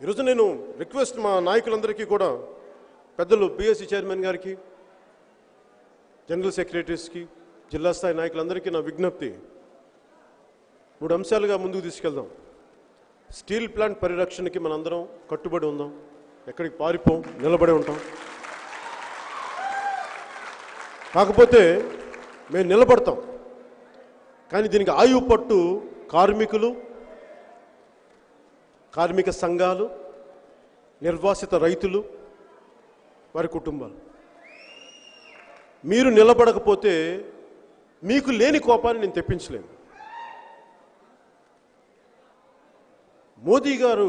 ఈరోజు నేను రిక్వెస్ట్ మా నాయకులందరికీ కూడా పెద్దలు పిఎస్సి చైర్మన్ గారికి జనరల్ సెక్రటరీస్కి జిల్లా స్థాయి నాయకులందరికీ నా విజ్ఞప్తి మూడు అంశాలుగా ముందుకు తీసుకెళ్దాం స్టీల్ ప్లాంట్ పరిరక్షణకి మనందరం కట్టుబడి ఉందాం ఎక్కడికి పారిపోం నిలబడి ఉంటాం కాకపోతే మేము నిలబడతాం కానీ దీనికి ఆయువు పట్టు కార్మికులు కార్మిక సంఘాలు నిర్వాసిత రైతులు వారి కుటుంబాలు మీరు నిలబడకపోతే మీకు లేని కోపాన్ని నేను తెప్పించలేను మోదీ గారు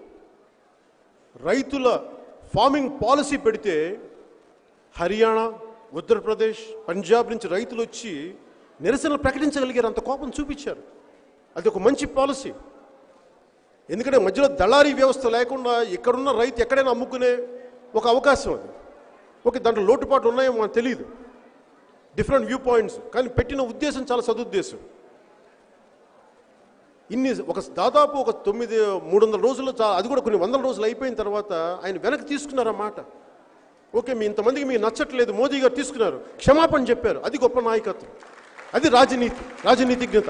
రైతుల ఫార్మింగ్ పాలసీ పెడితే హర్యానా ఉత్తరప్రదేశ్ పంజాబ్ నుంచి రైతులు వచ్చి నిరసనలు ప్రకటించగలిగారు అంత కోపం చూపించారు అది ఒక మంచి పాలసీ ఎందుకంటే మధ్యలో దళారీ వ్యవస్థ లేకుండా ఇక్కడున్న రైతు ఎక్కడైనా అమ్ముకునే ఒక అవకాశం అది ఓకే దాంట్లో లోటుపాట్లు ఉన్నాయో మనకు తెలియదు డిఫరెంట్ వ్యూ పాయింట్స్ కానీ పెట్టిన ఉద్దేశం చాలా సదుద్దేశం ఇన్ని ఒక దాదాపు ఒక తొమ్మిది మూడు వందల రోజుల్లో చా అది కూడా కొన్ని వందల రోజులు అయిపోయిన తర్వాత ఆయన వెనక్కి తీసుకున్నారు ఆ మాట ఓకే మీ ఇంతమందికి మీకు నచ్చట్లేదు మోదీ గారు తీసుకున్నారు క్షమాపణ చెప్పారు అది గొప్ప నాయకత్వం అది రాజనీతి రాజనీతిజ్ఞత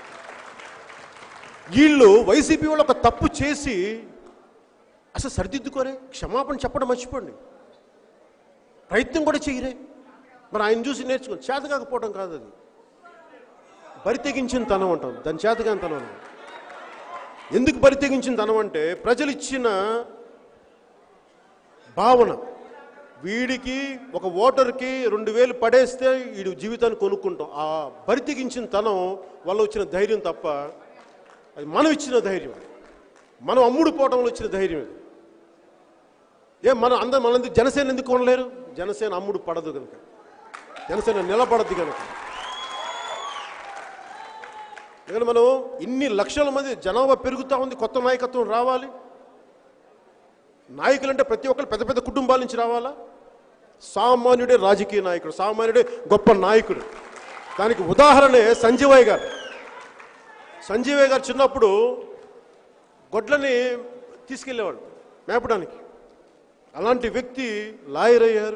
వీళ్ళు వైసీపీ వాళ్ళు ఒక తప్పు చేసి అసలు సరిదిద్దుకోరే క్షమాపణ చెప్పడం మర్చిపోండి ప్రయత్నం కూడా చేయరే మరి ఆయన చూసి నేర్చుకోండి చేత కాకపోవడం కాదు అది బరి తెగించిన తనం అంటాం దాని చేతగాని తనం అనం. ఎందుకు బరి తెగించిన తనం అంటే ప్రజలు ఇచ్చిన భావన వీడికి ఒక ఓటర్కి రెండు వేలు పడేస్తే వీడి జీవితాన్ని కొనుక్కుంటాం ఆ బరి తెగించిన తనం వల్ల వచ్చిన ధైర్యం తప్ప అది మనం ఇచ్చిన ధైర్యం మనం అమ్ముడు పోవడంలో వచ్చిన ధైర్యం ఇది ఏ మన అందరు మనందుకు జనసేన ఎందుకు కొనలేరు జనసేన అమ్ముడు పడదు కనుక జనసేన నిలబడద్దు కనుక ఎందుకంటే మనం ఇన్ని లక్షల మంది జనాభా పెరుగుతూ ఉంది కొత్త నాయకత్వం రావాలి నాయకులంటే ప్రతి ఒక్కరు పెద్ద పెద్ద కుటుంబాల నుంచి రావాలా సామాన్యుడే రాజకీయ నాయకుడు సామాన్యుడే గొప్ప నాయకుడు దానికి ఉదాహరణే సంజీవయ్య గారు సంజీవయ్య గారు చిన్నప్పుడు గొడ్లని తీసుకెళ్ళేవాడు మేపడానికి అలాంటి వ్యక్తి లాయర్ అయ్యారు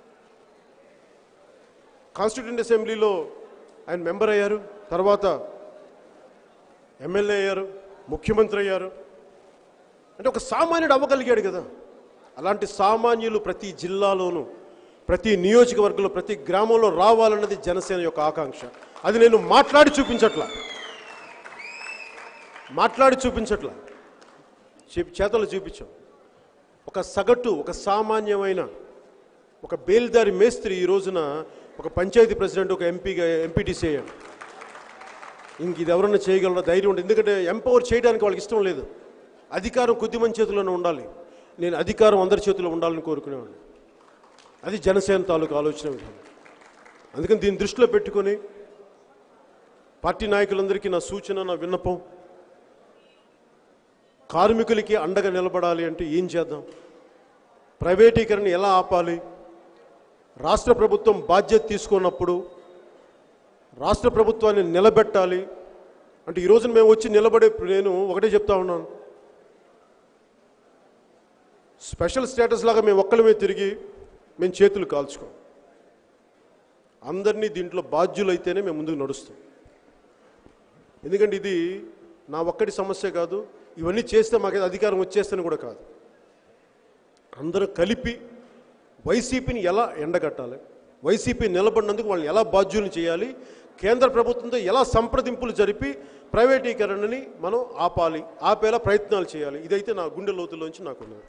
కాన్స్టిట్యూంట్ అసెంబ్లీలో ఆయన మెంబర్ అయ్యారు తర్వాత ఎమ్మెల్యే అయ్యారు ముఖ్యమంత్రి అయ్యారు అంటే ఒక సామాన్యుడు అవ్వగలిగాడు కదా అలాంటి సామాన్యులు ప్రతి జిల్లాలోనూ ప్రతి నియోజకవర్గంలో ప్రతి గ్రామంలో రావాలన్నది జనసేన యొక్క ఆకాంక్ష అది నేను మాట్లాడి చూపించట్లా మాట్లాడి చూపించట్లా చే- చేతలు చూపించాం ఒక సగటు ఒక సామాన్యమైన ఒక బేల్దారి మేస్త్రి ఈ రోజున ఒక పంచాయతీ ప్రెసిడెంట్ ఒక ఎంపీగా ఎంపీటీసీ అయ్యాడు ఇంక ఇది ఎవరన్నా చేయగలరా ధైర్యం ఉంటుంది ఎందుకంటే ఎంపవర్ చేయడానికి వాళ్ళకి ఇష్టం లేదు అధికారం కొద్దిమంది చేతుల్లోనే ఉండాలి నేను అధికారం అందరి చేతిలో ఉండాలని కోరుకునేవాడిని అది జనసేన తాలూకు ఆలోచన విధానం అందుకని దీన్ని దృష్టిలో పెట్టుకొని పార్టీ నాయకులందరికీ నా సూచన నా విన్నపం కార్మికులకి అండగా నిలబడాలి అంటే ఏం చేద్దాం ప్రైవేటీకరణ ఎలా ఆపాలి రాష్ట్ర ప్రభుత్వం బాధ్యత తీసుకున్నప్పుడు రాష్ట్ర ప్రభుత్వాన్ని నిలబెట్టాలి అంటే ఈ రోజున మేము వచ్చి నిలబడే నేను ఒకటే చెప్తా ఉన్నాను స్పెషల్ స్టేటస్ లాగా మేము ఒక్కలమే తిరిగి మేము చేతులు కాల్చుకోం అందరినీ దీంట్లో బాధ్యులైతేనే మేము ముందుకు నడుస్తాం ఎందుకంటే ఇది నా ఒక్కటి సమస్య కాదు ఇవన్నీ చేస్తే మాకు అధికారం వచ్చేస్తేనే కూడా కాదు అందరూ కలిపి వైసీపీని ఎలా ఎండగట్టాలి వైసీపీ నిలబడినందుకు వాళ్ళని ఎలా బాధ్యులను చేయాలి కేంద్ర ప్రభుత్వంతో ఎలా సంప్రదింపులు జరిపి ప్రైవేటీకరణని మనం ఆపాలి ఆపేలా ప్రయత్నాలు చేయాలి ఇదైతే నా గుండె లోతుల్లోంచి నాకున్నది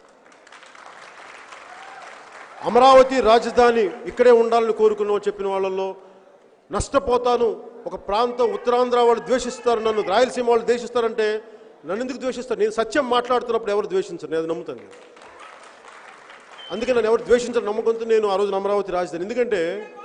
అమరావతి రాజధాని ఇక్కడే ఉండాలని కోరుకున్న చెప్పిన వాళ్ళల్లో నష్టపోతాను ఒక ప్రాంతం ఉత్తరాంధ్ర వాళ్ళు ద్వేషిస్తారు నన్ను రాయలసీమ వాళ్ళు ద్వేషిస్తారంటే నన్ను ఎందుకు ద్వేషిస్తారు నేను సత్యం మాట్లాడుతున్నప్పుడు ఎవరు ద్వేషించరు నేను అది నమ్ముతాను అందుకే నన్ను ఎవరు ద్వేషించని నమ్మకంతో నేను ఆ రోజున అమరావతి రాజధాని ఎందుకంటే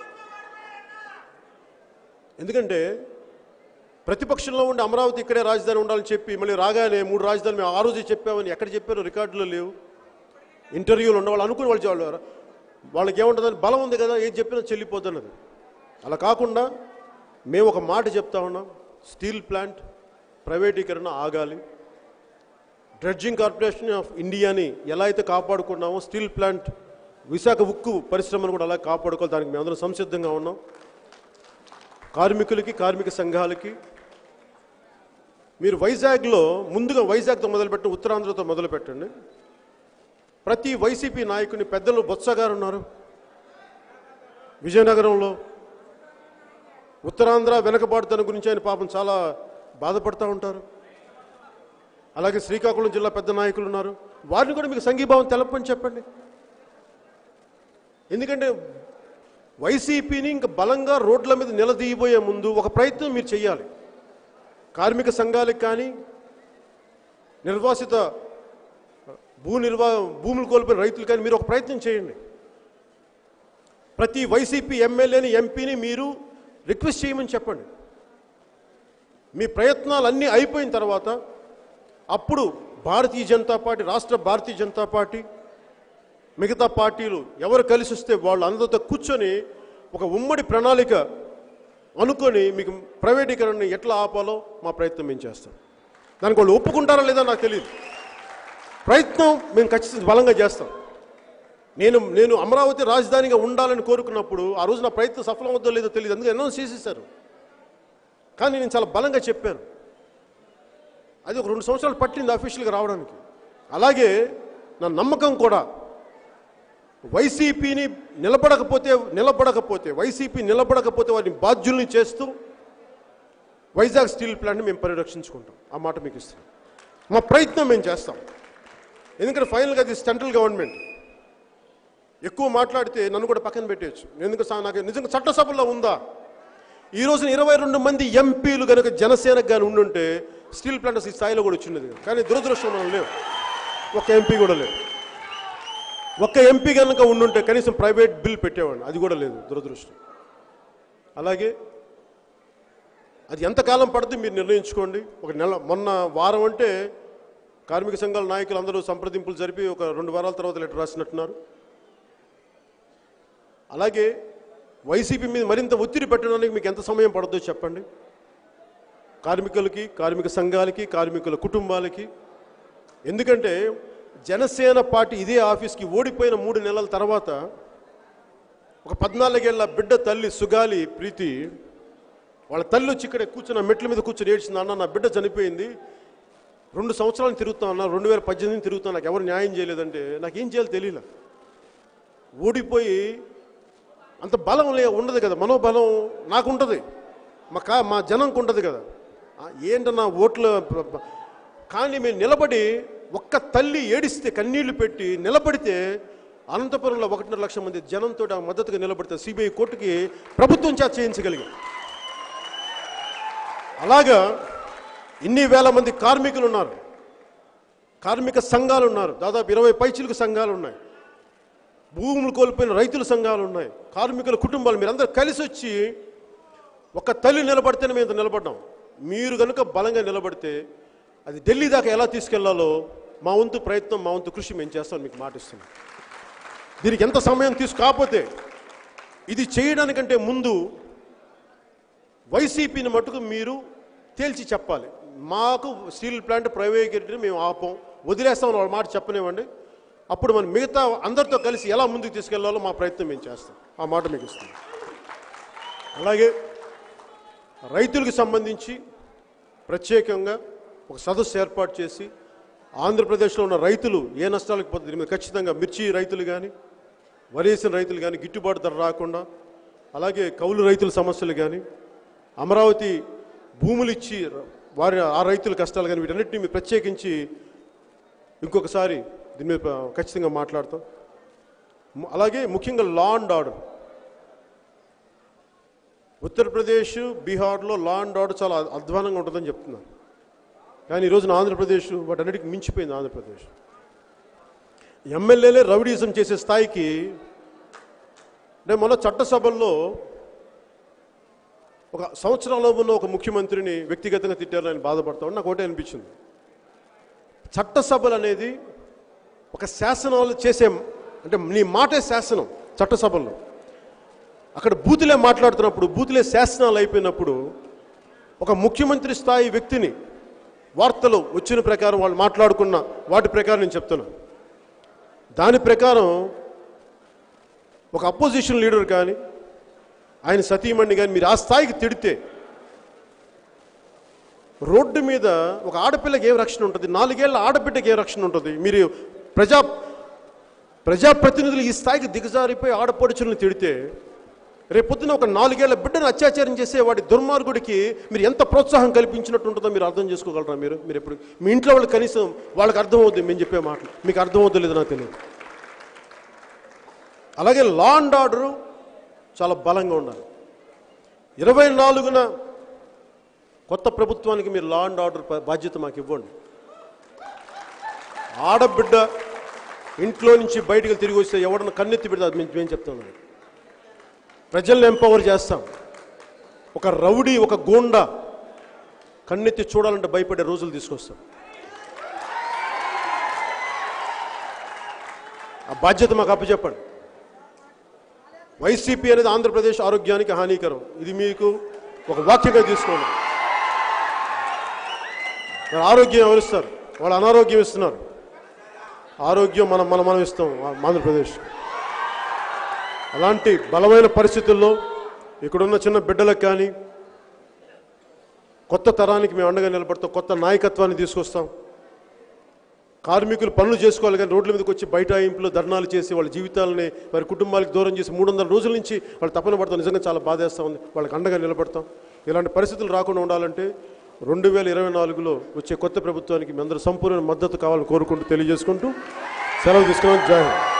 ఎందుకంటే ప్రతిపక్షంలో ఉండి అమరావతి ఇక్కడే రాజధాని ఉండాలని చెప్పి మళ్ళీ రాగానే మూడు రాజధానులు మేము ఆ రోజే చెప్పామని ఎక్కడ చెప్పారో రికార్డులో లేవు ఇంటర్వ్యూలు ఉన్న వాళ్ళు అనుకుని వాళ్ళు చెప్పారు వాళ్ళకి ఏముంటుందని బలం ఉంది కదా ఏది చెప్పినా చెల్లిపోతున్నది అలా కాకుండా మేము ఒక మాట చెప్తా ఉన్నాం స్టీల్ ప్లాంట్ ప్రైవేటీకరణ ఆగాలి డ్రెడ్జింగ్ కార్పొరేషన్ ఆఫ్ ఇండియాని ఎలా అయితే కాపాడుకున్నామో స్టీల్ ప్లాంట్ విశాఖ ఉక్కు పరిశ్రమను కూడా అలా కాపాడుకోవాలి దానికి మేమందరం సంసిద్ధంగా ఉన్నాం కార్మికులకి కార్మిక సంఘాలకి మీరు వైజాగ్లో ముందుగా వైజాగ్తో మొదలుపెట్టిన ఉత్తరాంధ్రతో మొదలు పెట్టండి ప్రతి వైసీపీ నాయకుని పెద్దలు బొత్స గారు ఉన్నారు విజయనగరంలో ఉత్తరాంధ్ర వెనకబాటుతనం గురించి ఆయన పాపం చాలా బాధపడుతూ ఉంటారు అలాగే శ్రీకాకుళం జిల్లా పెద్ద నాయకులు ఉన్నారు వారిని కూడా మీకు సంఘీభావం తెలపని చెప్పండి ఎందుకంటే వైసీపీని ఇంకా బలంగా రోడ్ల మీద నిలదీయబోయే ముందు ఒక ప్రయత్నం మీరు చేయాలి కార్మిక సంఘాలకు కానీ నిర్వాసిత భూ నిర్వా భూములు కోల్పోయిన రైతులు కానీ మీరు ఒక ప్రయత్నం చేయండి ప్రతి వైసీపీ ఎమ్మెల్యేని ఎంపీని మీరు రిక్వెస్ట్ చేయమని చెప్పండి మీ ప్రయత్నాలు అన్నీ అయిపోయిన తర్వాత అప్పుడు భారతీయ జనతా పార్టీ రాష్ట్ర భారతీయ జనతా పార్టీ మిగతా పార్టీలు ఎవరు కలిసి వస్తే వాళ్ళు అందరితో కూర్చొని ఒక ఉమ్మడి ప్రణాళిక అనుకొని మీకు ప్రైవేటీకరణని ఎట్లా ఆపాలో మా ప్రయత్నం మేము చేస్తాం దానికి వాళ్ళు ఒప్పుకుంటారా లేదా నాకు తెలియదు ప్రయత్నం మేము ఖచ్చితంగా బలంగా చేస్తాం నేను నేను అమరావతి రాజధానిగా ఉండాలని కోరుకున్నప్పుడు ఆ రోజు నా ప్రయత్నం సఫలం అవుతుందో లేదో తెలియదు అందుకే అనౌన్స్ చేసేసారు కానీ నేను చాలా బలంగా చెప్పాను అది ఒక రెండు సంవత్సరాలు పట్టింది అఫీషియల్గా రావడానికి అలాగే నా నమ్మకం కూడా వైసీపీని నిలబడకపోతే నిలబడకపోతే వైసీపీ నిలబడకపోతే వారిని బాధ్యుల్ని చేస్తూ వైజాగ్ స్టీల్ ప్లాంట్ని మేము పరిరక్షించుకుంటాం ఆ మాట మీకు ఇస్తాం మా ప్రయత్నం మేము చేస్తాం ఎందుకంటే ఫైనల్గా అది సెంట్రల్ గవర్నమెంట్ ఎక్కువ మాట్లాడితే నన్ను కూడా పక్కన పెట్టేయచ్చు ఎందుకంటే సా- నాకు నిజంగా చట్టసభల్లో ఉందా ఈ రోజున ఇరవై రెండు మంది ఎంపీలు కనుక జనసేనకు కానీ ఉండుంటే స్టీల్ ప్లాంట్ అసలు ఈ స్థాయిలో కూడా వచ్చిండేది కాదు. కానీ దురదృష్టం మనం లేవు ఒక్క ఎంపీ కూడా లేదు ఒక్క ఎంపీ కనుక ఉండుంటే కనీసం ప్రైవేట్ బిల్ పెట్టేవాడిని అది కూడా లేదు దురదృష్టం అలాగే అది ఎంతకాలం పడుతుంది మీరు నిర్ణయించుకోండి ఒక నెల మొన్న వారం అంటే కార్మిక సంఘాల నాయకులు అందరూ సంప్రదింపులు జరిపి ఒక రెండు వారాల తర్వాత లెటర్ రాసినట్టున్నారు అలాగే వైసీపీ మీద మరింత ఒత్తిడి పెట్టడానికి మీకు ఎంత సమయం పడుతుందో చెప్పండి కార్మికులకి కార్మిక సంఘాలకి కార్మికుల కుటుంబాలకి ఎందుకంటే జనసేన పార్టీ ఇదే ఆఫీస్కి ఓడిపోయిన మూడు నెలల తర్వాత ఒక పద్నాలుగేళ్ల బిడ్డ తల్లి సుగాలి ప్రీతి వాళ్ళ తల్లి వచ్చి ఇక్కడ కూర్చున్న మెట్ల మీద కూర్చొని ఏడ్చింది అన్న నా బిడ్డ చనిపోయింది రెండు సంవత్సరాలు తిరుగుతా అన్న రెండు వేల పద్దెనిమిది తిరుగుతా నాకు ఎవరు న్యాయం చేయలేదంటే నాకు ఏం చేయాలో తెలియలే ఓడిపోయి అంత బలం లే ఉండదు కదా మనోబలం నాకు ఉంటుంది మా కా మా జనంకు ఉంటుంది కదా ఆ, ఏంటన్నా ఓట్లు ప- ప- కానీ మేము నిలబడి ఒక్క తల్లి ఏడిస్తే కన్నీళ్లు పెట్టి నిలబడితే అనంతపురంలో ఒకటిన్నర లక్షల మంది జనంతో ఆ మద్దతుగా నిలబడితే సిబిఐ కోర్టుకి ప్రభుత్వం చేత చేయించగలిగాం అలాగా ఇన్ని వేల మంది కార్మికులు ఉన్నారు కార్మిక సంఘాలు ఉన్నారు దాదాపు ఇరవై పైచిలకు సంఘాలు ఉన్నాయి భూములు కోల్పోయిన రైతుల సంఘాలు ఉన్నాయి కార్మికుల కుటుంబాలు మీరందరూ కలిసి వచ్చి ఒక తల్లి నిలబడితేనే మేము ఇంత నిలబడ్డాం మీరు కనుక బలంగా నిలబడితే అది ఢిల్లీ దాకా ఎలా తీసుకెళ్లాలో మా వంతు ప్రయత్నం మా వంతు కృషి మేము చేస్తాం మీకు మాటిస్తున్నాం దీనికి ఎంత సమయం తీసుకు కాకపోతే ఇది చేయడానికంటే ముందు వైసీపీని మటుకు మీరు తేల్చి చెప్పాలి మాకు స్టీల్ ప్లాంట్ ప్రైవేటీకరణ మేము ఆపం వదిలేస్తామని వాళ్ళ మాట చెప్పనివ్వండి అప్పుడు మనం మిగతా అందరితో కలిసి ఎలా ముందుకు తీసుకెళ్లాలో మా ప్రయత్నం మేము చేస్తాం ఆ మాట మీకు ఇస్తాం అలాగే రైతులకు సంబంధించి ప్రత్యేకంగా ఒక సదస్సు ఏర్పాటు చేసి ఆంధ్రప్రదేశ్లో ఉన్న రైతులు ఏ నష్టాలకు పోతుంది దీని మీద ఖచ్చితంగా మిర్చి రైతులు కానీ వరేసిన రైతులు కానీ గిట్టుబాటు ధర రాకుండా అలాగే కౌలు రైతుల సమస్యలు కానీ అమరావతి భూములు ఇచ్చి వారి ఆ రైతుల కష్టాలు కానీ వీటన్నిటిని మీరు ప్రత్యేకించి ఇంకొకసారి దీని మీద ప- ఖచ్చితంగా మాట్లాడతాం ము- అలాగే ముఖ్యంగా లా అండ్ ఆర్డర్ ఉత్తరప్రదేశ్ బీహార్లో లా అండ్ ఆర్డర్ చాలా అధ్వానంగా ఉంటుందని చెప్తున్నారు కానీ ఈ రోజున ఆంధ్రప్రదేశ్ వాటన్నిటికి మించిపోయింది ఆంధ్రప్రదేశ్ ఎమ్మెల్యేలే రౌడీజం చేసే స్థాయికి నేను మొన్న చట్టసభల్లో ఒక సంవత్సరంలో ఉన్న ఒక ముఖ్యమంత్రిని వ్యక్తిగతంగా తిట్టారని ఆయన బాధపడతా నాకు ఒకటే అనిపించింది చట్టసభలు అనేది ఒక శాసనాలు చేసే అంటే నీ మాటే శాసనం చట్టసభల్లో అక్కడ బూతులే మాట్లాడుతున్నప్పుడు బూతులే శాసనాలు అయిపోయినప్పుడు ఒక ముఖ్యమంత్రి స్థాయి వ్యక్తిని వార్తలు వచ్చిన ప్రకారం వాళ్ళు మాట్లాడుకున్న వాటి ప్రకారం నేను చెప్తున్నా దాని ప్రకారం ఒక అపోజిషన్ లీడర్ కానీ ఆయన సతీమణి కానీ మీరు ఆ స్థాయికి తిడితే రోడ్డు మీద ఒక ఆడపిల్లకి ఏం రక్షణ ఉంటుంది నాలుగేళ్ల ఆడబిడ్డకి ఏం రక్షణ ఉంటుంది మీరు ప్రజా ప్రజాప్రతినిధులు ఈ స్థాయికి దిగజారిపోయి ఆడపడుచులను తిడితే రేపొద్దున ఒక నాలుగేళ్ల బిడ్డను అత్యాచారం చేసే వాడి దుర్మార్గుడికి మీరు ఎంత ప్రోత్సాహం కల్పించినట్టు ఉంటుందో మీరు అర్థం చేసుకోగలరా మీరు మీరు ఎప్పుడు మీ ఇంట్లో వాళ్ళు కనీసం వాళ్ళకి అర్థమవుద్ది మేము చెప్పే మాటలు మీకు అర్థమవుద్దో లేదో నాకు తెలియదు అలాగే లా అండ్ ఆర్డరు చాలా బలంగా ఉండాలి ఇరవై నాలుగున కొత్త ప్రభుత్వానికి మీరు లా అండ్ ఆర్డర్ ప- బాధ్యత మాకు ఇవ్వండి ఆడబిడ్డ ఇంట్లో నుంచి బయటికి తిరిగి వస్తే ఎవడన్నా కన్నెత్తి పెడితే అది మేము మేము చెప్తాం ప్రజల్ని ఎంపవర్ చేస్తాం ఒక రౌడీ ఒక గూండా కన్నెత్తి చూడాలంటే భయపడే రోజులు తీసుకొస్తాం ఆ బాధ్యత మాకు అప్పచెప్పండి వైసీపీ అనేది ఆంధ్రప్రదేశ్ ఆరోగ్యానికి హానికరం ఇది మీకు ఒక వాక్యంగా తీసుకోండి మరి ఆరోగ్యం ఎవరిస్తారు వాళ్ళు అనారోగ్యం ఇస్తున్నారు ఆరోగ్యం మనం మనం మనం ఇస్తాం ఆంధ్రప్రదేశ్ అలాంటి బలమైన పరిస్థితుల్లో ఇక్కడున్న చిన్న బిడ్డలకు కానీ కొత్త తరానికి మేము అండగా నిలబడతాం కొత్త నాయకత్వాన్ని తీసుకొస్తాం కార్మికులు పనులు చేసుకోవాలి కానీ రోడ్ల మీదకి వచ్చి బైఠాయింపులు ధర్నాలు చేసి వాళ్ళ జీవితాలని వారి కుటుంబాలకు దూరం చేసి మూడు వందల రోజుల నుంచి వాళ్ళు తపన పడతాం నిజంగా చాలా బాధేస్తూ ఉంది వాళ్ళకి అండగా నిలబడతాం ఇలాంటి పరిస్థితులు రాకుండా ఉండాలంటే రెండు వేల ఇరవై నాలుగులో వచ్చే కొత్త ప్రభుత్వానికి మీ అందరూ సంపూర్ణ మద్దతు కావాలని కోరుకుంటూ తెలియజేసుకుంటూ సెలవు తీసుకున్నాం జై హింద్